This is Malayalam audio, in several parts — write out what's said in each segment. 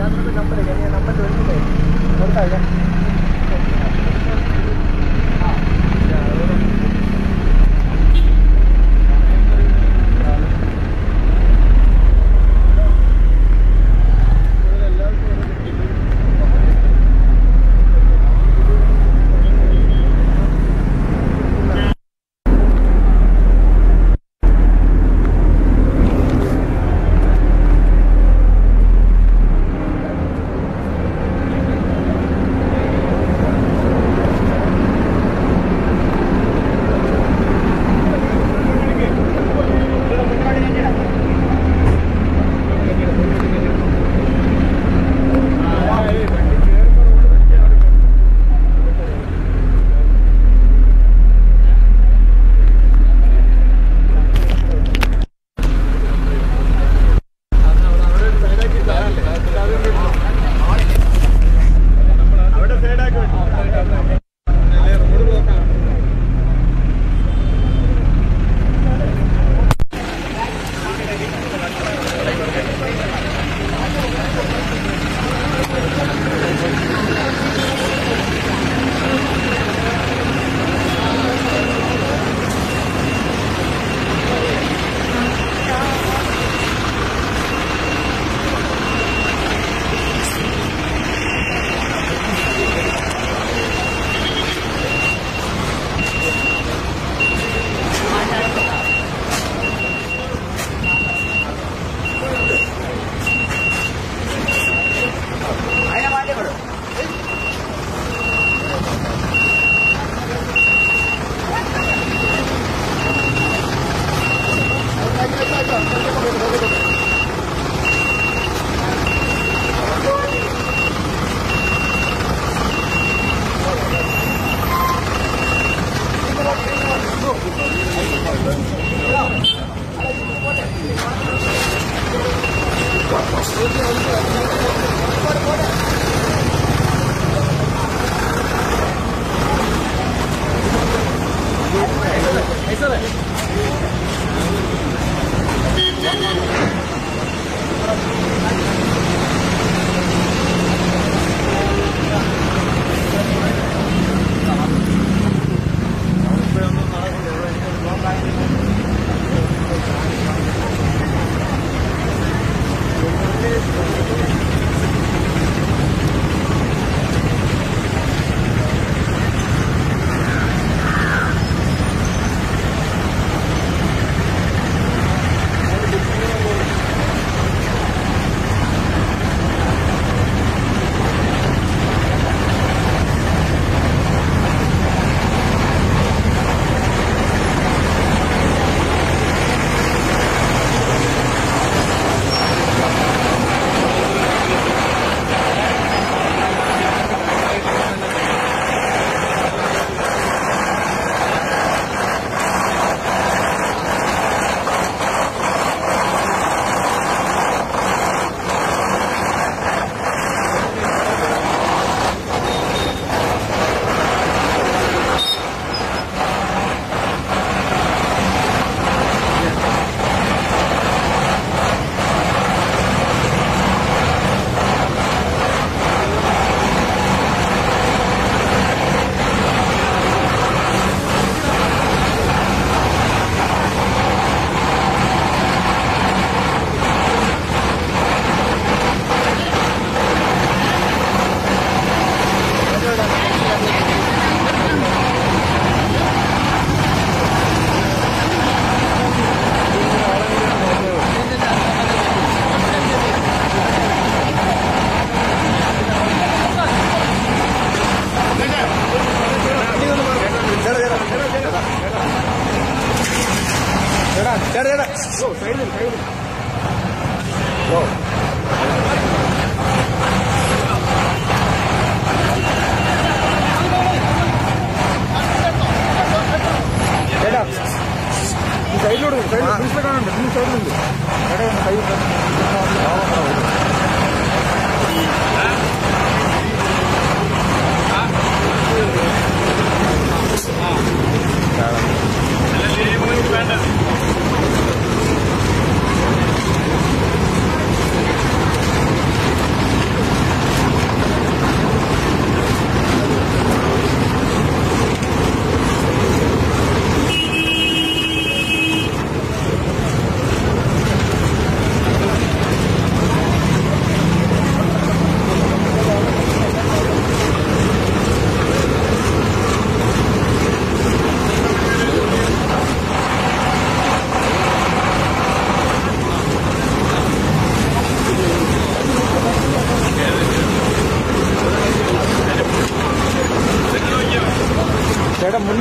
ആ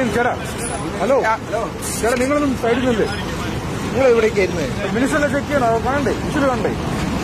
നിങ്ങൾ ചേട്ടാ ഹലോ ചേട്ടാ നിങ്ങളൊന്നും സൈഡിൽ നിന്നല്ലേ നിങ്ങൾ എവിടേക്ക് ഇരുന്നത് മിനിസ്റ്ററിനെ ചെക്ക് ചെയ്യണോ കാണണ്ടേ മിനിസ്റ്റർ കാണണ്ടേ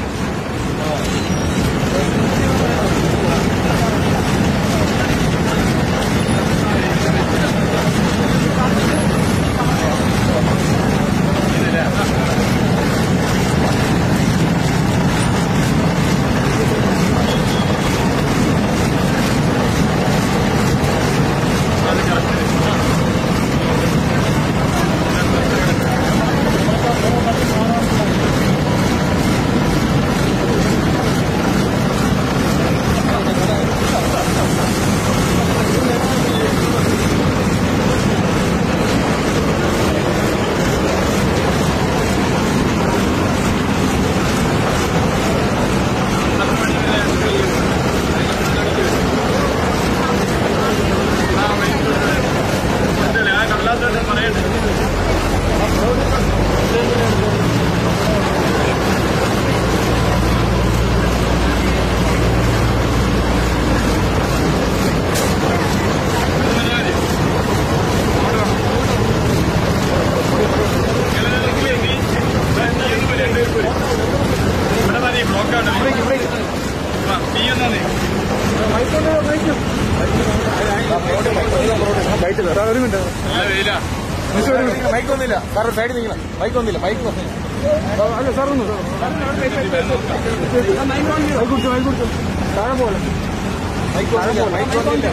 ബൈക്കില്ല സാർ ഒരു മിനിറ്റ് മിനിസ്റ്റർ ഒരു മിനിറ്റ് മൈക്ക് ഒന്നുമില്ല സാർ സൈഡിൽ നിൽക്കണം മൈക്ക് ഒന്നുമില്ല മൈക്ക് ഒന്നുമില്ല അല്ല സാർ ഒന്ന് മൈക്ക് കുടിച്ചു മൈക്ക് കുടിച്ചു താഴെ പോലെ മൈക്ക് ഒന്നുമില്ല മൈക്ക് ഒന്നുമില്ല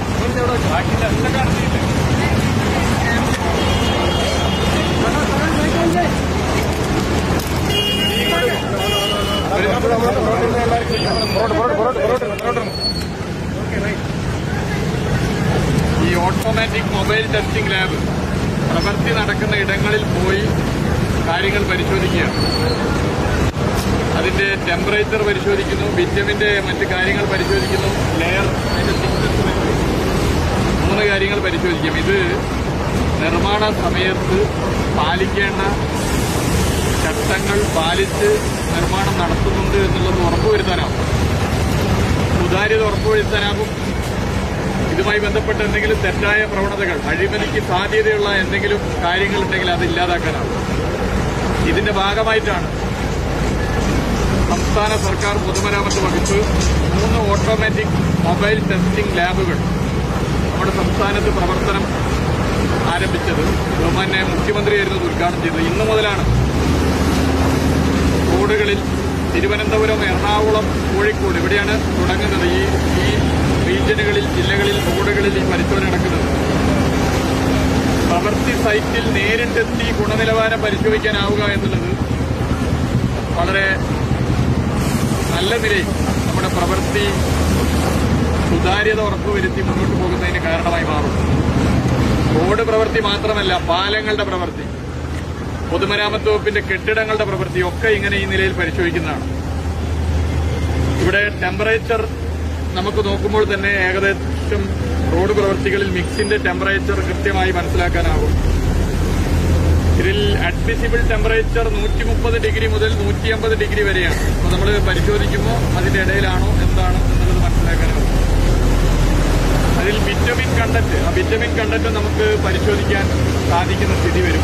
ഈ ഓട്ടോമാറ്റിക് മൊബൈൽ ടെസ്റ്റിംഗ് ലാബ് പ്രവൃത്തി നടക്കുന്ന ഇടങ്ങളിൽ പോയി കാര്യങ്ങൾ പരിശോധിക്കുക അതിന്റെ ടെമ്പറേച്ചർ പരിശോധിക്കുന്നു വിറ്റമിന്റെ മറ്റ് കാര്യങ്ങൾ പരിശോധിക്കുന്നു ലെയർ അതിന്റെ thickness പരിശോധിക്കുന്നു. മൂന്ന് കാര്യങ്ങൾ പരിശോധിക്കും ഇത് നിർമ്മാണ സമയത്ത് പാലിക്കേണ്ട ചട്ടങ്ങൾ പാലിച്ച് നിർമ്മാണം നടത്തുന്നുണ്ട് എന്നുള്ളത് ഉറപ്പുവരുത്താനാവും സുതാര്യത ഉറപ്പുവരുത്താനാകും ഇതുമായി ബന്ധപ്പെട്ട എന്തെങ്കിലും തെറ്റായ പ്രവണതകൾ അഴിമതിക്ക് സാധ്യതയുള്ള എന്തെങ്കിലും കാര്യങ്ങളുണ്ടെങ്കിൽ അത് ഇല്ലാതാക്കാനാവും ഇതിന്റെ ഭാഗമായിട്ടാണ് സംസ്ഥാന സർക്കാർ പൊതുമരാമത്ത് വകുപ്പ് മൂന്ന് ഓട്ടോമാറ്റിക് മൊബൈൽ ടെസ്റ്റിംഗ് ലാബുകൾ നമ്മുടെ സംസ്ഥാനത്ത് പ്രവർത്തനം ആരംഭിച്ചത് ബഹുമാന്യ മുഖ്യമന്ത്രിയായിരുന്നു ഇത് ഉദ്ഘാടനം ചെയ്തത് ഇന്നു മുതലാണ് റോഡുകളിൽ തിരുവനന്തപുരം എറണാകുളം കോഴിക്കോട് ഇവിടെയാണ് തുടങ്ങുന്നത് ഈ ഈ റീജിയനുകളിൽ ജില്ലകളിൽ റോഡുകളിൽ ഈ പരിശോധന നടക്കുന്നത് പ്രവൃത്തി സൈറ്റിൽ നേരിട്ടെത്തി ഗുണനിലവാരം പരിശോധിക്കാനാവുക എന്നുള്ളത് വളരെ നല്ല നിലയിൽ നമ്മുടെ പ്രവൃത്തി സുതാര്യത ഉറപ്പുവരുത്തി മുന്നോട്ട് പോകുന്നതിന് കാരണമായി മാറും റോഡ് പ്രവൃത്തി മാത്രമല്ല പാലങ്ങളുടെ പ്രവൃത്തി പൊതുമരാമത്ത് വകുപ്പിന്റെ കെട്ടിടങ്ങളുടെ പ്രവൃത്തി ഒക്കെ ഇങ്ങനെ ഈ നിലയിൽ പരിശോധിക്കുന്നതാണ് ഇവിടെ ടെമ്പറേച്ചർ നമുക്ക് നോക്കുമ്പോൾ തന്നെ ഏകദേശം റോഡ് പ്രവൃത്തികളിൽ മിക്സിന്റെ ടെമ്പറേച്ചർ കൃത്യമായി മനസ്സിലാക്കാനാകും ഇതിൽ അഡ്മിസിബിൾ ടെമ്പറേച്ചർ നൂറ്റി മുപ്പത് ഡിഗ്രി മുതൽ നൂറ്റി അമ്പത് ഡിഗ്രി വരെയാണ് അപ്പോൾ നമ്മൾ പരിശോധിക്കുമ്പോൾ അതിന്റെ ഇടയിലാണോ എന്താണ് എന്നുള്ളത് മനസ്സിലാക്കാനാകും അതിൽ വിറ്റമിൻ കണ്ടന്റ് ആ വിറ്റമിൻ കണ്ടന്റ് നമുക്ക് പരിശോധിക്കാൻ സാധിക്കുന്ന സ്ഥിതി വരും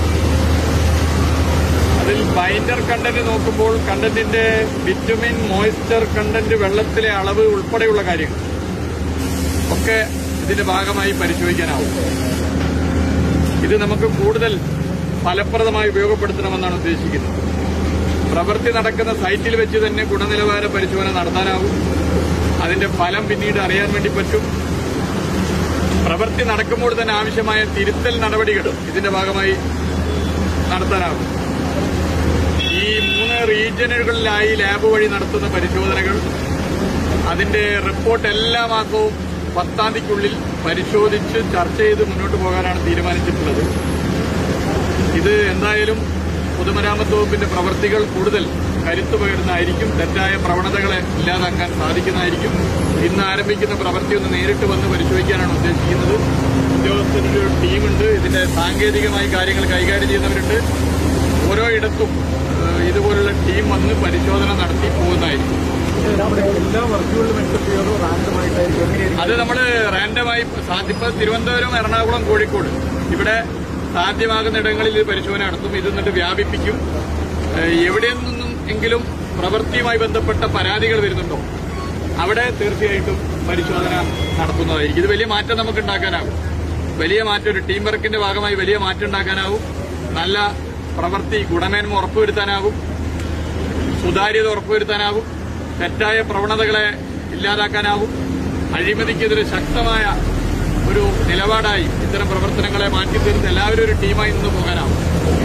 അതിൽ ബൈൻഡർ കണ്ടന്റ് നോക്കുമ്പോൾ കണ്ടന്റിന്റെ വിറ്റമിൻ മോയ്സ്ചർ കണ്ടന്റ് വെള്ളത്തിലെ അളവ് ഉൾപ്പെടെയുള്ള കാര്യങ്ങൾ ഒക്കെ ഇതിന്റെ ഭാഗമായി പരിശോധിക്കാനാവും ഇത് നമുക്ക് കൂടുതൽ ഫലപ്രദമായി ഉപയോഗപ്പെടുത്തണമെന്നാണ് ഉദ്ദേശിക്കുന്നത് പ്രവൃത്തി നടക്കുന്ന സൈറ്റിൽ വെച്ച് തന്നെ ഗുണനിലവാര പരിശോധന നടത്താനാവും അതിന്റെ ഫലം പിന്നീട് അറിയാൻ വേണ്ടി പറ്റും പ്രവൃത്തി നടക്കുമ്പോൾ തന്നെ ആവശ്യമായ തിരുത്തൽ നടപടികൾ ഇതിന്റെ ഭാഗമായി നടത്താനാവും ഈ മൂന്ന് റീജിയനുകളിലായി ലാബ് വഴി നടത്തുന്ന പരിശോധനകൾ അതിന്റെ റിപ്പോർട്ട് എല്ലാ മാസവും പത്താം തീയതിക്കുള്ളിൽ പരിശോധിച്ച് ചർച്ച ചെയ്ത് മുന്നോട്ട് പോകാനാണ് തീരുമാനിച്ചിട്ടുള്ളത് ഇത് എന്തായാലും പൊതുമരാമത്ത് വകുപ്പിന്റെ പ്രവർത്തികൾ കൂടുതൽ കരുത്തു പകരുന്നതായിരിക്കും തെറ്റായ പ്രവണതകളെ ഇല്ലാതാക്കാൻ സാധിക്കുന്നതായിരിക്കും ഇന്ന് ആരംഭിക്കുന്ന പ്രവൃത്തി ഒന്ന് നേരിട്ട് വന്ന് പരിശോധിക്കാനാണ് ഉദ്ദേശിക്കുന്നത് ഉദ്യോഗസ്ഥരുടെ ഒരു ടീമുണ്ട് ഇതിന്റെ സാങ്കേതികമായി കാര്യങ്ങൾ കൈകാര്യം ചെയ്യുന്നവരുണ്ട് ഓരോ ഇടത്തും ഏഹ്, ഇതുപോലുള്ള ടീം വന്ന് പരിശോധന നടത്തി പോകുന്നതായിരിക്കും നമ്മുടെ എല്ലാ വർക്കുകളിലും എക്സെപ്റ്റ് ചെയ്തോ റാൻഡമായിട്ട് അത് നമ്മൾ റാൻഡമായി സാധ്യ- ഇപ്പൊ തിരുവനന്തപുരം എറണാകുളം കോഴിക്കോട് ഇവിടെ സാധ്യമാകുന്ന ഇടങ്ങളിൽ ഇത് പരിശോധന നടത്തും ഇത് എന്നിട്ട് വ്യാപിപ്പിക്കും ഏഹ് എവിടെ നിന്നും എങ്കിലും പ്രവൃത്തിയുമായി ബന്ധപ്പെട്ട പരാതികൾ വരുന്നുണ്ടോ അവിടെ തീർച്ചയായിട്ടും പരിശോധന നടത്തുന്നതായിരിക്കും ഇത് വലിയ മാറ്റം നമുക്ക് ഉണ്ടാക്കാനാകും വലിയ മാറ്റം ഒരു ടീം വർക്കിന്റെ ഭാഗമായി വലിയ മാറ്റം ഉണ്ടാക്കാനാവും നല്ല പ്രവൃത്തി ഗുണമേന്മ ഉറപ്പുവരുത്താനാകും സുതാര്യത ഉറപ്പുവരുത്താനാകും തെറ്റായ പ്രവണതകളെ ഇല്ലാതാക്കാനാവും അഴിമതിക്കെതിരെ ശക്തമായ ഒരു നിലപാടായി ഇത്തരം പ്രവർത്തനങ്ങളെ മാറ്റി തീർത്ത് എല്ലാവരും ഒരു ടീമായി നിന്ന് പോകാനാവും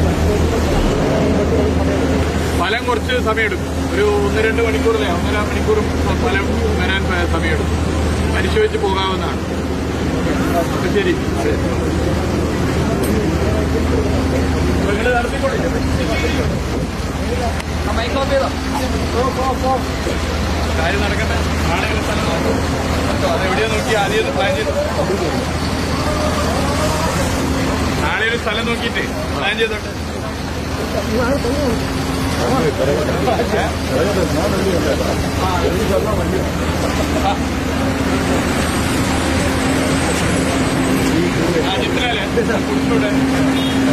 ഫലം കുറച്ച് സമയമെടുക്കും ഒരു ഒന്ന് രണ്ട് മണിക്കൂറിലെ ഒന്നര മണിക്കൂറും ഫലം വരാൻ പ- സമയമെടുക്കും പരിശോധിച്ച് പോകാവുന്നതാണ് അപ്പൊ ശരി അപ്പൊ നിങ്ങള് നടത്തിക്കോളൂ കാര്യം നടക്കട്ടെ ആളുകൾ സ്ഥലം നോക്കും അതെവിടെയാ നോക്കി ആദ്യം ഇത് പ്ലാൻ ചെയ്ത് നാളെ ഒരു സ്ഥലം നോക്കിയിട്ട് പ്ലാൻ ചെയ്തോട്ടെ ആ ചിത്രല്ലേ കുട്ടിയുടെ